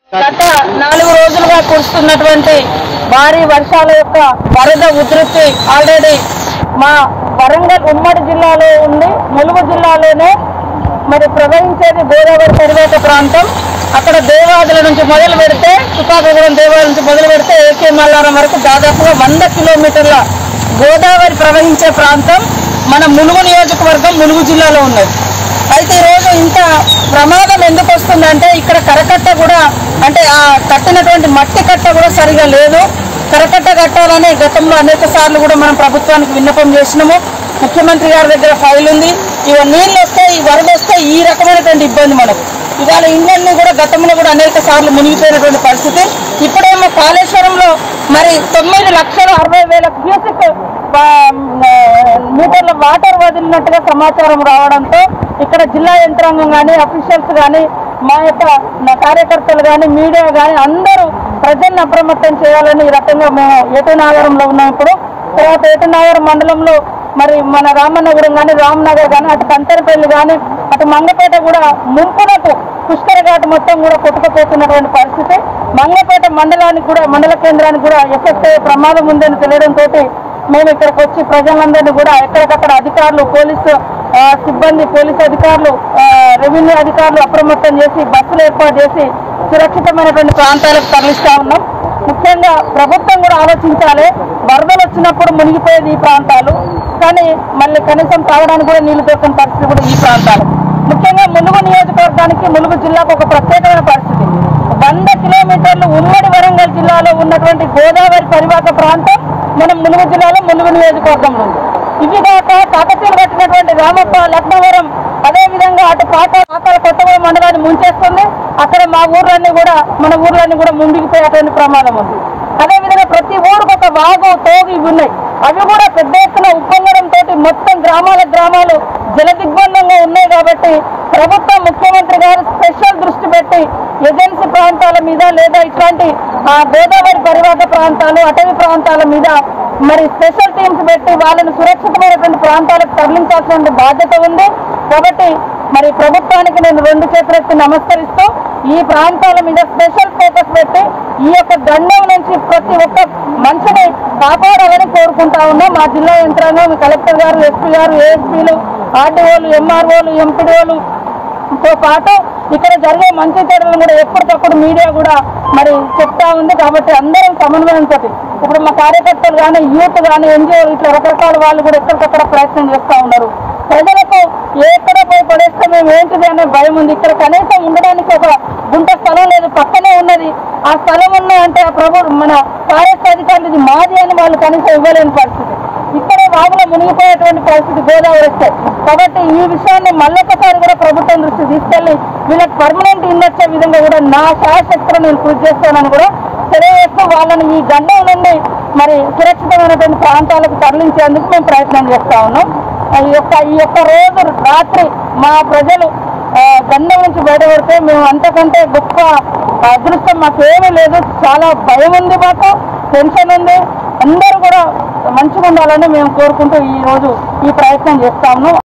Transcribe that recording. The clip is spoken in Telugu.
గత నాలుగు రోజులుగా కురుస్తున్నటువంటి భారీ వర్షాల యొక్క వరద ఉధృతి ఆల్రెడీ మా వరంగల్ ఉమ్మడి జిల్లాలో ఉంది ములుగు జిల్లాలోనే మరి ప్రవహించేది గోదావరి పరివేట ప్రాంతం అక్కడ దేవాదుల నుంచి మొదలు పెడితే తుపాకగూడెం దేవాలయం నుంచి మొదలు పెడితే ఏకే మల్లారం వరకు దాదాపుగా వంద కిలోమీటర్ల గోదావరి ప్రవహించే ప్రాంతం మన ములుగు నియోజకవర్గం ములుగు జిల్లాలో ఉన్నది అయితే ఈరోజు ఇంత ప్రమాదం ఎందుకు వస్తుందంటే ఇక్కడ కరకట్ట కూడా అంటే ఆ కట్టినటువంటి మట్టి కట్ట కూడా సరిగా లేదు కరకట్ట కట్టాలని గతంలో అనేక సార్లు కూడా మనం ప్రభుత్వానికి విన్నపం చేసినాము ముఖ్యమంత్రి గారి దగ్గర ఫైల్ ఉంది ఇవ నీళ్ళు వస్తే ఈ వరద వస్తే ఈ రకమైనటువంటి ఇబ్బంది మనకు ఇవాళ ఇండ్లన్నీ కూడా గతంలో కూడా అనేక సార్లు మునిగిపోయినటువంటి పరిస్థితి ఇప్పుడేమో కాళేశ్వరంలో మరి తొమ్మిది లక్షల అరవై వేల క్యూసిక్ మీటర్ల వాటర్ వదిలినట్టుగా సమాచారం రావడంతో ఇక్కడ జిల్లా యంత్రాంగం కానీ అఫీషియల్స్ కానీ మా యొక్క నా కార్యకర్తలు కానీ మీడియా కానీ అందరూ ప్రజల్ని అప్రమత్తం చేయాలని ఈ రకంగా మేము ఏటనాగరంలో ఉన్నాం ఇప్పుడు తర్వాత ఏటనాగరం మండలంలో మరి మన రామన్నగూడెం కానీ రామ్నగర్ కానీ అటు కంతరపల్లి కానీ అటు మంగపేట కూడా ముంపునకు పుష్కర ఘాట్ మొత్తం కూడా కొట్టుకుపోతున్నటువంటి పరిస్థితి మంగపేట మండలానికి కూడా మండల కేంద్రానికి కూడా ఎఫెక్ట్ అయ్యే ప్రమాదం ఉందని తెలియడంతో మేము ఇక్కడికి వచ్చి ప్రజలందరినీ కూడా ఎక్కడికక్కడ అధికారులు పోలీసు ఆ, సిబ్బంది పోలీసు అధికారులు ఆ, రెవెన్యూ అధికారులు అప్రమత్తం చేసి బస్సులు ఏర్పాటు చేసి సురక్షితమైనటువంటి ప్రాంతాలకు తరలిస్తా ఉన్నాం ముఖ్యంగా ప్రభుత్వం కూడా ఆలోచించాలి వరదలు వచ్చినప్పుడు మునిగిపోయేది ఈ ప్రాంతాలు కానీ మళ్ళీ కనీసం తాగడానికి కూడా నీళ్లు దొరకని పరిస్థితి కూడా ఈ ప్రాంతాలు ముఖ్యంగా ములుగు నియోజకవర్గానికి ములుగు జిల్లాకు ఒక ప్రత్యేకమైన పరిస్థితి వంద కిలోమీటర్లు ఉమ్మడి వరంగల్ జిల్లాలో ఉన్నటువంటి గోదావరి పరివాహక ప్రాంతం మనం ములుగు జిల్లాలో ములుగు నియోజకవర్గంలో ఉంది ఇవి కాక కాకతీయులు కట్టినటువంటి రామప్ప లక్నవరం అదే విధంగా అటు పాత పాకాల కొత్తగూడెం మండలాన్ని ముంచేస్తుంది అక్కడ మా ఊర్లన్నీ కూడా మన ఊర్లన్నీ కూడా ముందుకుపోయేటువంటి ప్రమాదం ఉంది అదే విధంగా ప్రతి ఊరికి ఒక వాగు తోగు ఇవి ఉన్నాయి అవి కూడా పెద్ద ఎత్తున ఉప్పొంగడం తోటి మొత్తం గ్రామాల గ్రామాలు జల దిగ్బంధంగా ఉన్నాయి కాబట్టి ప్రభుత్వం ముఖ్యమంత్రి గారు స్పెషల్ దృష్టి పెట్టి ఏజెన్సీ ప్రాంతాల మీద లేదా ఇట్లాంటి ఆ గోదావరి పరివాహక ప్రాంతాలు అటవీ ప్రాంతాల మీద మరి స్పెషల్ టీమ్స్ పెట్టి వాళ్ళని సురక్షితమైనటువంటి ప్రాంతాలకు తరలించాల్సిన బాధ్యత ఉంది కాబట్టి మరి ప్రభుత్వానికి నేను రెండు చేతులెత్తి నమస్కరిస్తూ ఈ ప్రాంతాల మీద స్పెషల్ ఫోకస్ పెట్టి ఈ యొక్క గండం నుంచి ప్రతి ఒక్క మనిషిని కాపాడాలని కోరుకుంటా ఉన్నాం మా జిల్లా యంత్రాంగం కలెక్టర్ గారు ఎస్పీ గారు ఏఎస్పీలు ఆర్డీఓలు ఎంఆర్ఓలు ఎంపీడీఓలు తో పాటు ఇక్కడ జరిగే మంచి చెడులను కూడా ఎప్పటికప్పుడు మీడియా కూడా మరి చెప్తా ఉంది కాబట్టి అందరం సమన్వయంతో ఇప్పుడు మా కార్యకర్తలు కానీ యూత్ కానీ ఎన్జిఓ ఇట్లా రకరకాల వాళ్ళు కూడా ఎక్కడికక్కడ ప్రయత్నం చేస్తూ ఉన్నారు ప్రజలకు ఎక్కడ పోయి పడేస్తే మేము ఏంటిది అనే భయం ఉంది ఇక్కడ కనీసం ఉండడానికి ఒక గుంట స్థలం లేదు పక్కనే ఉన్నది ఆ స్థలం ఉన్నా అంటే ఆ ప్రభు మన ఫారెస్ట్ అధికారులు ఇది మాది అని వాళ్ళు కనీసం ఇవ్వలేని పరిస్థితి ఇక్కడే వాగులో మునిగిపోయేటువంటి పరిస్థితి గోదావరి వస్తాయి కాబట్టి ఈ విషయాన్ని మళ్ళొకసారి కూడా ప్రభుత్వం దృష్టి తీసుకెళ్లి వీళ్ళకి పర్మనెంట్ ఇల్లు వచ్చే విధంగా కూడా నా శాశక్తిలో నేను కృషి చేస్తానని కూడా తెలియజేస్తూ వాళ్ళని ఈ గండం నుండి మరి సురక్షితమైనటువంటి ప్రాంతాలకు తరలించేందుకు మేము ప్రయత్నం చేస్తా ఉన్నాం ఈ యొక్క ఈ యొక్క రోజు రాత్రి మా ప్రజలు ఆ, గండం నుంచి బయటపడితే మేము అంతకంటే గొప్ప అదృష్టం మాకు ఏమీ లేదు చాలా భయం ఉంది మాకు టెన్షన్ ఉంది అందరూ కూడా మంచిగా ఉండాలని మేము కోరుకుంటూ ఈ రోజు ఈ ప్రయత్నం చేస్తా ఉన్నాం